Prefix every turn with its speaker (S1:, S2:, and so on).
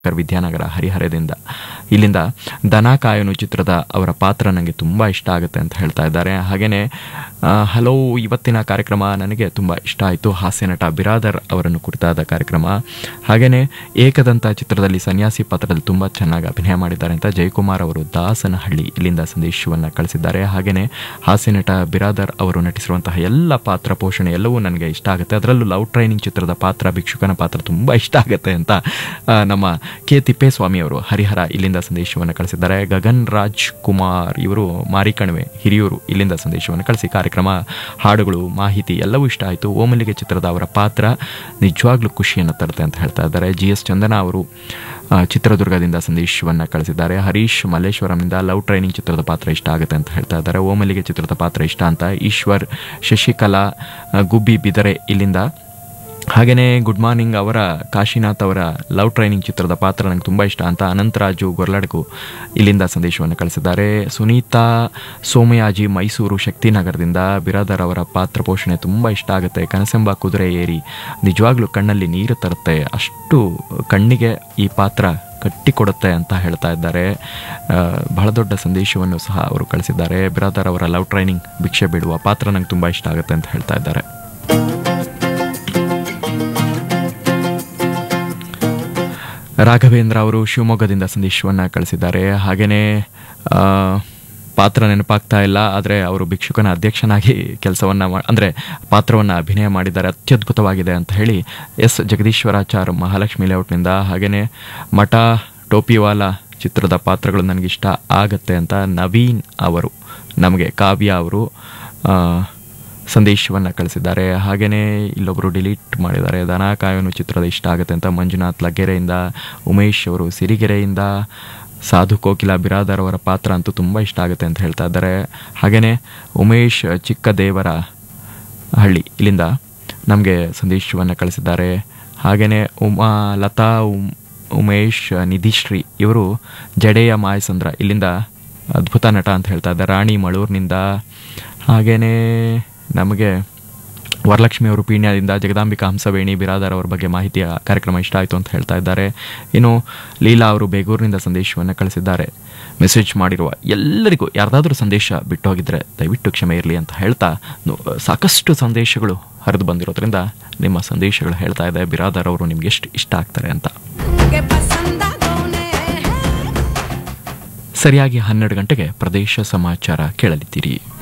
S1: doctor Vidyanagar ಹರಿಹರದಿಂದ ಇಲ್ಲಿಂದ ದನ ಕಾಯನು ಚಿತ್ರದ ಅವರ ಪಾತ್ರ ನನಗೆ ತುಂಬ ಇಷ್ಟ ಆಗುತ್ತೆ ಅಂತ ಹೇಳ್ತಾ ಇದ್ದಾರೆ ಹಾಗೆಯೇ ಹಲೋ ಇವತ್ತಿನ ಕಾರ್ಯಕ್ರಮ ನನಗೆ ತುಂಬ ಇಷ್ಟ ಆಯಿತು ಹಾಸ್ಯ ನಟ ಬಿರಾದರ್ ಅವರನ್ನು ಕುರಿತಾದ ಕಾರ್ಯಕ್ರಮ ಹಾಗೆಯೇ ಏಕದಂತ ಚಿತ್ರದಲ್ಲಿ ಸನ್ಯಾಸಿ ಪಾತ್ರದಲ್ಲಿ ತುಂಬ ಚೆನ್ನಾಗಿ ಅಭಿನಯ ಮಾಡಿದ್ದಾರೆ ಅಂತ ಜಯಕುಮಾರ್ ಅವರು ದಾಸನಹಳ್ಳಿ ಇಲ್ಲಿಂದ ಸಂದೇಶವನ್ನು ಕಳಿಸಿದ್ದಾರೆ ಹಾಗೆಯೇ ಹಾಸ್ಯ ನಟ ಬಿರಾದರ್ ಅವರು ನಟಿಸಿರುವಂತಹ ಎಲ್ಲ ಪಾತ್ರ ಪೋಷಣೆ ಎಲ್ಲವೂ ನನಗೆ ಇಷ್ಟ ಆಗುತ್ತೆ ಅದರಲ್ಲೂ ಲವ್ ಟ್ರೈನಿಂಗ್ ಚಿತ್ರದ ಪಾತ್ರ ಭಿಕ್ಷುಕನ ಪಾತ್ರ ತುಂಬ ಇಷ್ಟ ಆಗುತ್ತೆ ಅಂತ ಆ, ನಮ್ಮ ಕೆ ತಿಪ್ಪೇಸ್ವಾಮಿ ಅವರು ಹರಿಹರ ಇಲ್ಲಿಂದ ಸಂದೇಶವನ್ನು ಕಳಿಸಿದ್ದಾರೆ ಗಗನ್ ರಾಜ್ ಕುಮಾರ್ ಇವರು ಮಾರಿಕಣಿವೆ ಹಿರಿಯೂರು ಇಲ್ಲಿಂದ ಸಂದೇಶವನ್ನು ಕಳಿಸಿ ಕಾರ್ಯಕ್ರಮ ಹಾಡುಗಳು ಮಾಹಿತಿ ಎಲ್ಲವೂ ಇಷ್ಟ ಆಯಿತು ಓಮಲ್ಲಿಗೆ ಚಿತ್ರದ ಅವರ ಪಾತ್ರ ನಿಜವಾಗ್ಲೂ ಖುಷಿಯನ್ನು ತರುತ್ತೆ ಅಂತ ಹೇಳ್ತಾ ಇದ್ದಾರೆ ಜಿ ಎಸ್ ಚಂದನ ಅವರು ಆ, ಚಿತ್ರದುರ್ಗದಿಂದ ಸಂದೇಶವನ್ನು ಕಳಿಸಿದ್ದಾರೆ ಹರೀಶ್ ಮಲ್ಲೇಶ್ವರಂನಿಂದ ಲವ್ ಟ್ರೈನಿಂಗ್ ಚಿತ್ರದ ಪಾತ್ರ ಇಷ್ಟ ಆಗುತ್ತೆ ಅಂತ ಹೇಳ್ತಾ ಇದ್ದಾರೆ ಓಮಲ್ಲಿಗೆ ಚಿತ್ರದ ಪಾತ್ರ ಇಷ್ಟ ಅಂತ ಈಶ್ವರ್ ಶಶಿಕಲಾ ಆ, ಗುಬ್ಬಿ ಬಿದರೆ ಇಲ್ಲಿಂದ ಹಾಗೆಯೇ ಗುಡ್ ಮಾರ್ನಿಂಗ್ ಅವರ ಕಾಶಿನಾಥ್ ಅವರ ಲವ್ ಟ್ರೈನಿಂಗ್ ಚಿತ್ರದ ಪಾತ್ರ ನನಗೆ ತುಂಬ ಇಷ್ಟ ಅಂತ ಅನಂತರಾಜು ಗೊರ್ಲಡ್ಕು ಇಲ್ಲಿಂದ ಸಂದೇಶವನ್ನು ಕಳಿಸಿದ್ದಾರೆ ಸುನೀತಾ ಸೋಮಯಾಜಿ ಮೈಸೂರು ಶಕ್ತಿನಗರದಿಂದ ಬಿರಾದರ್ ಅವರ ಪಾತ್ರ ಪೋಷಣೆ ತುಂಬ ಇಷ್ಟ ಆಗುತ್ತೆ ಕನಸೆಂಬ ಕುದುರೆ ಏರಿ ನಿಜವಾಗ್ಲೂ ಕಣ್ಣಲ್ಲಿ ನೀರು ತರುತ್ತೆ ಅಷ್ಟು ಕಣ್ಣಿಗೆ ಈ ಪಾತ್ರ ಕಟ್ಟಿಕೊಡುತ್ತೆ ಅಂತ ಹೇಳ್ತಾ ಇದ್ದಾರೆ ಆ, ಬಹಳ ದೊಡ್ಡ ಸಂದೇಶವನ್ನು ಸಹ ಅವರು ಕಳಿಸಿದ್ದಾರೆ ಬಿರಾದರ್ ಅವರ ಲವ್ ಟ್ರೈನಿಂಗ್ ಭಿಕ್ಷೆ ಬಿಡುವ ಪಾತ್ರ ನಂಗೆ ತುಂಬ ಇಷ್ಟ ಆಗುತ್ತೆ ಅಂತ ಹೇಳ್ತಾ ಇದ್ದಾರೆ ರಾಘವೇಂದ್ರ ಅವರು ಶಿವಮೊಗ್ಗದಿಂದ ಸಂದೇಶವನ್ನು ಕಳಿಸಿದ್ದಾರೆ ಹಾಗೆಯೇ ಪಾತ್ರ ನೆನಪಾಗ್ತಾ ಇಲ್ಲ ಆದರೆ ಅವರು ಭಿಕ್ಷುಕನ ಅಧ್ಯಕ್ಷನಾಗಿ ಕೆಲಸವನ್ನು ಅಂದರೆ ಪಾತ್ರವನ್ನು ಅಭಿನಯ ಮಾಡಿದ್ದಾರೆ ಅತ್ಯದ್ಭುತವಾಗಿದೆ ಅಂತ ಹೇಳಿ ಎಸ್ ಜಗದೀಶ್ವರಾಚಾರ್ ಮಹಾಲಕ್ಷ್ಮಿ ಲೇಔಟ್ನಿಂದ ಹಾಗೆಯೇ ಮಠ ಟೋಪಿವಾಲ ಚಿತ್ರದ ಪಾತ್ರಗಳು ನನಗಿಷ್ಟ ಆಗತ್ತೆ ಅಂತ ನವೀನ್ ಅವರು ನಮಗೆ ಕಾವ್ಯ ಅವರು ಆ, ಸಂದೇಶವನ್ನು ಕಳಿಸಿದ್ದಾರೆ ಹಾಗೆಯೇ ಇಲ್ಲೊಬ್ಬರು ಡಿಲೀಟ್ ಮಾಡಿದ್ದಾರೆ ದನ ಕಾಯೋನು ಚಿತ್ರದ ಇಷ್ಟ ಆಗುತ್ತೆ ಅಂತ ಮಂಜುನಾಥ್ ಲಗ್ಗೆರೆಯಿಂದ ಉಮೇಶ್ ಅವರು ಸಿರಿಗೆರೆಯಿಂದ ಸಾಧು ಕೋಕಿಲ ಬಿರಾದರ್ ಅವರ ಪಾತ್ರ ಅಂತೂ ತುಂಬ ಇಷ್ಟ ಆಗುತ್ತೆ ಅಂತ ಹೇಳ್ತಾ ಇದ್ದಾರೆ ಹಾಗೆಯೇ ಉಮೇಶ್ ಚಿಕ್ಕದೇವರ ಹಳ್ಳಿ ಇಲ್ಲಿಂದ ನಮಗೆ ಸಂದೇಶವನ್ನು ಕಳಿಸಿದ್ದಾರೆ ಹಾಗೆಯೇ ಉಮಾ ಲತಾ ಉಮ್- ಉಮೇಶ್ ನಿಧಿಶ್ರೀ ಇವರು ಜಡೆಯ ಮಾಯಸಂದ್ರ ಇಲ್ಲಿಂದ ಅದ್ಭುತ ನಟ ಅಂತ ಹೇಳ್ತಾ ಇದ್ದಾರೆ ರಾಣಿ ಮಳೂರಿನಿಂದ ಹಾಗೆಯೇ ನಮಗೆ ವರಲಕ್ಷ್ಮಿ ಅವರು ಪೀಣ್ಯದಿಂದ ಜಗದಾಂಬಿಕಾ ಹಂಸವೇಣಿ ಬಿರಾದರ್ ಅವರ ಬಗ್ಗೆ ಮಾಹಿತಿಯ ಕಾರ್ಯಕ್ರಮ ಇಷ್ಟ ಆಯಿತು ಅಂತ ಹೇಳ್ತಾ ಇದ್ದಾರೆ ಇನ್ನು ಲೀಲಾ ಅವರು ಬೇಗೂರಿನಿಂದ ಸಂದೇಶವನ್ನು ಕಳಿಸಿದ್ದಾರೆ ಮೆಸೇಜ್ ಮಾಡಿರುವ ಎಲ್ಲರಿಗೂ ಯಾರ್ದಾದ್ರೂ ಸಂದೇಶ ಬಿಟ್ಟೋಗಿದ್ರೆ ದಯವಿಟ್ಟು ಕ್ಷಮೆ ಇರಲಿ ಅಂತ ಹೇಳ್ತಾ ನು- ಸಾಕಷ್ಟು ಸಂದೇಶಗಳು ಹರಿದು ಬಂದಿರೋದ್ರಿಂದ ನಿಮ್ಮ ಸಂದೇಶಗಳು ಹೇಳ್ತಾ ಇದೆ ಬಿರಾದರ್ ಅವರು ನಿಮ್ಗೆ ಎಷ್ಟು ಇಷ್ಟ ಆಗ್ತಾರೆ ಅಂತ
S2: que pasando
S1: ಸರಿಯಾಗಿ ಹನ್ನೆರಡು ಗಂಟೆಗೆ ಪ್ರದೇಶ ಸಮಾಚಾರ ಕೇಳಲಿದ್ದೀರಿ